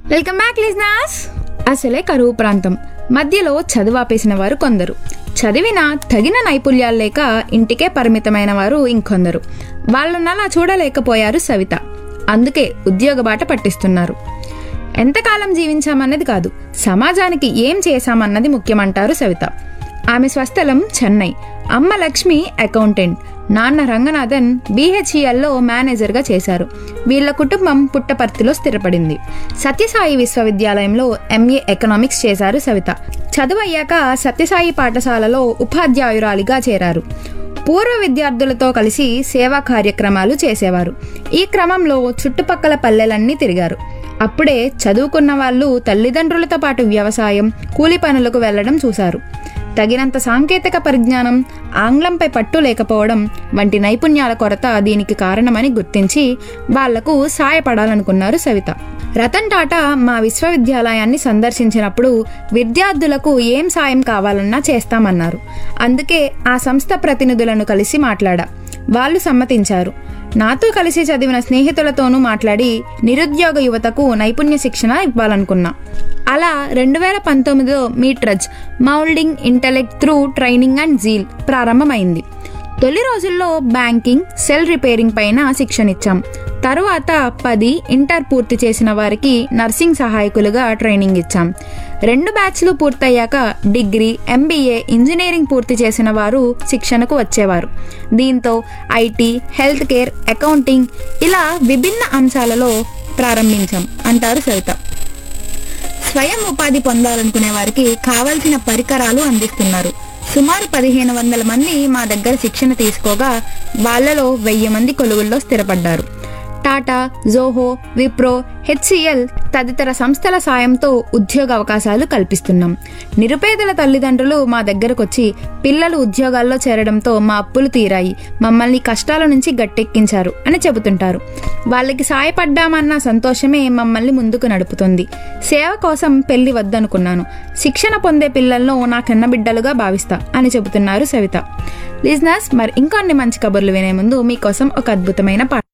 welcome back listeners అసలే కరువు ప్రాంతం మధ్యలో చదువాపేసిన వారు కొందరు చదివిన తగిన నైపుణ్యాలు లేక ఇంటికే పరిమితమైన వారు ఇంకొందరు వాళ్ళనలా చూడలేకపోయారు సవిత అందుకే ఉద్యోగ బాట పట్టిస్తున్నారు ఎంతకాలం జీవించామన్నది కాదు సమాజానికి ఏం చేశామన్నది ముఖ్యమంటారు సవిత ఆమె స్వస్థలం చెన్నై అమ్మ లక్ష్మి అకౌంటెంట్ నాన్న రంగనాథన్ బీహెచ్ఈఎల్లో మేనేజర్గా చేశారు వీళ్ళ కుటుంబం పుట్టపర్తిలో స్థిరపడింది సత్యసాయి విశ్వవిద్యాలయంలో ఎంఏ ఎకనామిక్స్ చేశారు సవిత చదువు అయ్యాక సత్యసాయి పాఠశాలలో ఉపాధ్యాయురాలిగా చేరారు పూర్వ విద్యార్థులతో కలిసి సేవా కార్యక్రమాలు చేసేవారు ఈ క్రమంలో చుట్టుపక్కల పల్లెలన్నీ తిరిగారు అప్పుడే చదువుకున్న వాళ్ళు తల్లిదండ్రులతో పాటు వ్యవసాయం కూలి పనులకు వెళ్లడం చూశారు తగినంత సాంకేతిక పరిజ్ఞానం ఆంగ్లంపై పట్టు లేకపోవడం వంటి నైపుణ్యాల కొరత దీనికి కారణమని గుర్తించి వాళ్లకు సాయపడాలనుకున్నారు సవిత రతన్ టాటా మా విశ్వవిద్యాలయాన్ని సందర్శించినప్పుడు విద్యార్థులకు ఏం సాయం కావాలన్నా చేస్తామన్నారు అందుకే ఆ సంస్థ ప్రతినిధులను కలిసి మాట్లాడా వాళ్ళు సమ్మతించారు నాతో కలిసి చదివిన స్నేహితులతోనూ మాట్లాడి నిరుద్యోగ యువతకు నైపుణ్య శిక్షణ ఇవ్వాలనుకున్నా అలా రెండు వేల పంతొమ్మిదిలో మీట్రజ్ moulding intellect through training and zeal ప్రారంభమైంది తొలి రోజుల్లో బ్యాంకింగ్ సెల్ రిపేరింగ్ పైన శిక్షణ ఇచ్చాం తరువాత పది ఇంటర్ పూర్తి చేసిన వారికి నర్సింగ్ సహాయకులుగా ట్రైనింగ్ ఇచ్చాం రెండు బ్యాచ్లు పూర్తయ్యాక డిగ్రీ ఎంబీఏ ఇంజనీరింగ్ పూర్తి చేసిన వారు శిక్షణకు వచ్చేవారు దీంతో ఐటీ హెల్త్ కేర్ అకౌంటింగ్ ఇలా విభిన్న అంశాలలో ప్రారంభించాం అంటారు సవిత స్వయం ఉపాధి పొందాలనుకునే వారికి కావలసిన పరికరాలు అందిస్తున్నారు సుమారు పదిహేను వందల మంది మా దగ్గర శిక్షణ తీసుకోగా వాళ్ళలో వెయ్యి మంది కొలువుల్లో స్థిరపడ్డారు టాటా జోహో విప్రో హెచ్సిఎల్ తదితర సంస్థల సాయంతో ఉద్యోగ అవకాశాలు కల్పిస్తున్నాం నిరుపేదల తల్లిదండ్రులు మా దగ్గరకొచ్చి పిల్లలు ఉద్యోగాల్లో చేరడంతో మా అప్పులు తీరాయి మమ్మల్ని కష్టాల నుంచి గట్టెక్కించారు అని చెబుతుంటారు వాళ్ళకి సాయపడ్డామన్న సంతోషమే మమ్మల్ని ముందుకు నడుపుతుంది సేవ కోసం పెళ్లి వద్దనుకున్నాను శిక్షణ పొందే పిల్లలను నా కన్న బిడ్డలుగా భావిస్తా అని చెబుతున్నారు సవిత లిజినర్స్ మరి ఇంకొన్ని మంచి కబుర్లు వినే ముందు మీకోసం ఒక అద్భుతమైన పాట